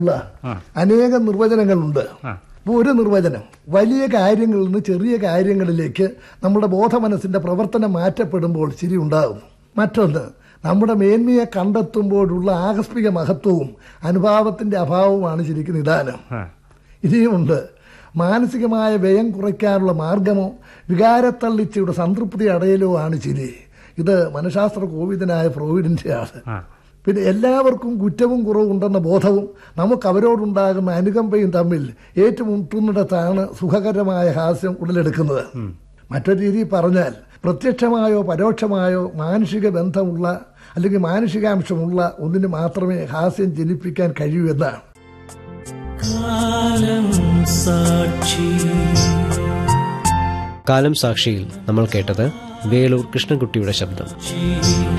ഉള്ള അനേകം നിർവചനങ്ങളുണ്ട് ഇപ്പോൾ ഒരു നിർവചനം വലിയ കാര്യങ്ങളിൽ നിന്ന് ചെറിയ കാര്യങ്ങളിലേക്ക് നമ്മുടെ ബോധമനസ്സിന്റെ പ്രവർത്തനം മാറ്റപ്പെടുമ്പോൾ ചിരി ഉണ്ടാകുന്നു മറ്റൊന്ന് നമ്മുടെ മേന്മയെ കണ്ടെത്തുമ്പോഴുള്ള ആകസ്മിക മഹത്വവും അനുഭാവത്തിന്റെ അഭാവവുമാണ് ശരിക്കും നിദാനം ഇനിയുമുണ്ട് മാനസികമായ വ്യയം കുറയ്ക്കാനുള്ള മാർഗമോ വികാരത്തള്ളിച്ചയുടെ സംതൃപ്തി അടയലോ ആണ് ചിരി ഇത് മനഃശാസ്ത്ര കോവിദനായ ഫ്രോയിഡിന്റെയാണ് പിന്നെ എല്ലാവർക്കും കുറ്റവും കുറവും ഉണ്ടെന്ന ബോധവും നമുക്ക് അവരോടുണ്ടാകുന്ന അനുകമ്പയും തമ്മിൽ ഏറ്റുമുട്ടുന്നിടത്താണ് സുഖകരമായ ഹാസ്യം ഉടലെടുക്കുന്നത് മറ്റൊരു രീതിയിൽ പറഞ്ഞാൽ പ്രത്യക്ഷമായോ പരോക്ഷമായോ മാനുഷിക ബന്ധമുള്ള അല്ലെങ്കിൽ മാനുഷികാംശമുള്ള ഒന്നിന് മാത്രമേ ഹാസ്യം ജനിപ്പിക്കാൻ കഴിയൂ എന്നാണ് കാലം സാക്ഷി കാലം സാക്ഷിയിൽ നമ്മൾ കേട്ടത് വേളൂർ കൃഷ്ണൻകുട്ടിയുടെ ശബ്ദം ജീ